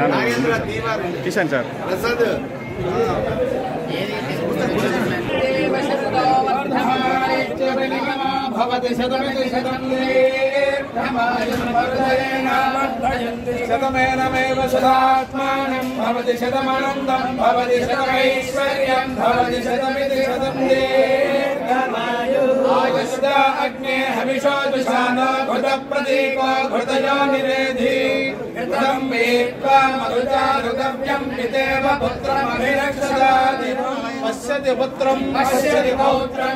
నాగేంద్ర తీవారు కిషన్ సార్ ప్రసాద్ భవతి శతమితి శతం శతమేనమేవ శతాత్మానం భవతి శతమనందం భవతి శతమైశ్వర్యం భవతి శతమితి శతం ఆయుష్ట అగ్నే హవిషో దుశానో ఘృత ప్రదీపో ఘృతయో నిరేధి ఘృతం వేత్వా మధుచారుగవ్యం పితేవ పుత్రమభిరక్షదాది పశ్యతి పుత్రం పశ్యతి పౌత్రం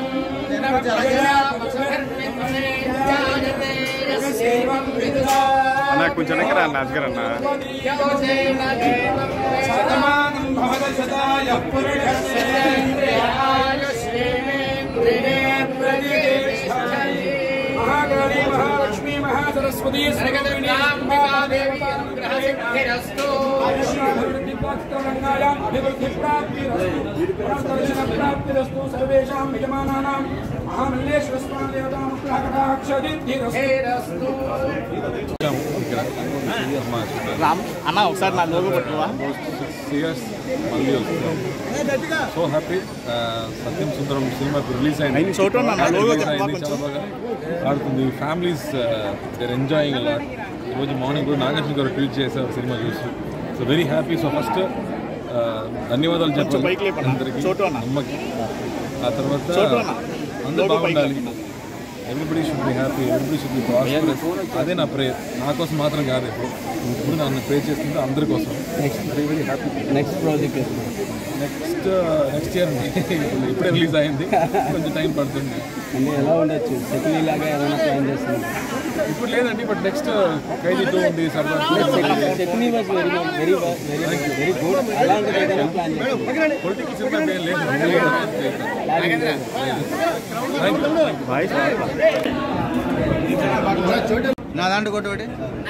అన్న కొంచెం వెనక్కి రా అన్న అజ్గర్ అన్న శతమానం భవత శతాయ మహాకాళీ మహాలక్ష్మీ మహాసరస్వతీ అభివృద్ధి ప్రాప్తిరస్తు సర్వేషాం యజమానానాం మహామల్లేశ్వర స్వామి దేవతానుగ్రహకటాక్షదిద్ధిరస్తు రామ్ అన్న ఒకసారి నా లోగో పట్టువా సియర్స్ మళ్ళీ వస్తున్నాం so happy Satyam Sundaram cinema release అయింది అయిన చోట ఉన్నా, నా logo Release చెప్పవా అయింది, కొంచెం? చాలా బాగా ఆడుతుంది ఫ్యామిలీస్ దర్ ఎంజాయింగ్ అలా ఈరోజు మార్నింగ్ కూడా నాగార్జున గారు ట్వీట్ చేశారు సినిమా చూసి so very happy so first ధన్యవాదాలు కొంచెం చెప్పాలి పైకి లేపన్నా. అందరికీ చోటు అన్న. అమ్మకి ఆ తర్వాత చోటు అన్న. అందరూ లోగో పైకి బాగుండాలి లేపన్నా. Everybody should be happy everybody should be prosperous అదే నా ప్రేయర్ నా కోసం మాత్రం కాదు ఇప్పుడు ఇప్పుడు నన్ను ప్రే చేస్తుంటే అందరి కోసం very very happy next project next next year ఇప్పుడు ఇప్పుడే రిలీజ్ అయింది కొంచెం టైం పడుతుంది అంటే ఎలా ఉండొచ్చు సెటిల్ లాగా ఏమైనా ప్లాన్ చేస్తున్నారు ఇప్పుడు లేదండి బట్ నెక్స్ట్ ఖైదీ టూ ఉంది సరదా settle was very very very very good అలాంటిది ఏదైనా ప్లాన్ చేస్తున్నారు పొలిటికల్ సినిమా ఏం లేదు థ్యాంక్ యూ బాయ్ నా దాంట్లో కొట్టు ఒకటి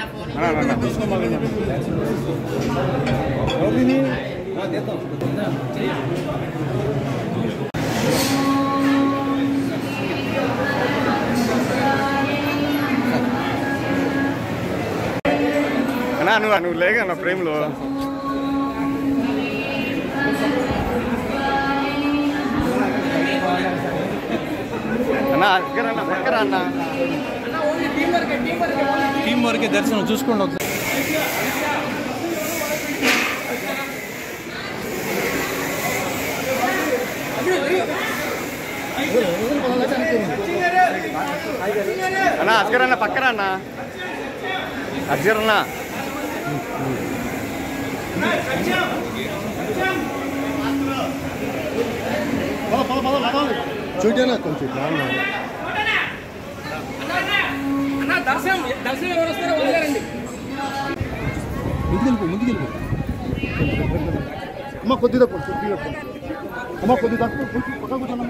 అన్నా నువ్వు నువ్వు లేక నా ఫ్రేమ్లో అన్న అజ్గర్ అన్న పక్కరా అన్న టీం వరకే దర్శనం చూసుకోండి ఒకసారి అన్న అజ్గర్ అన్న పక్కరా అన్న అజ్గర్ అన్న చూడనా కొంచెం బాగున్నా ముందుకు వెళ్ళిపో ముందుకు వెళ్ళిపో అమ్మ కొద్దిగా కొంచెం కొద్దిగా పో. అమ్మ కొద్దిగా కొంచెం పక్క కూర్చోనమ్మా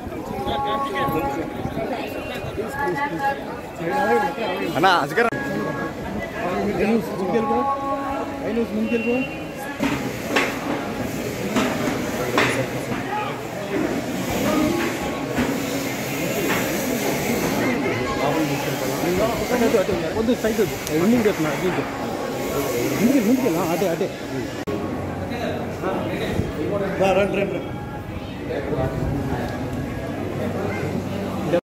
అన్న అజ్గర్ ముందుకు వెళ్ళిపో ముందుకు వెళ్ళిపో కొద్దిగా సైడ్ ఎండింగ్ చెప్తున్నా దీంట్లో ముందుకు ముందుకు అటే అటే రండి రండి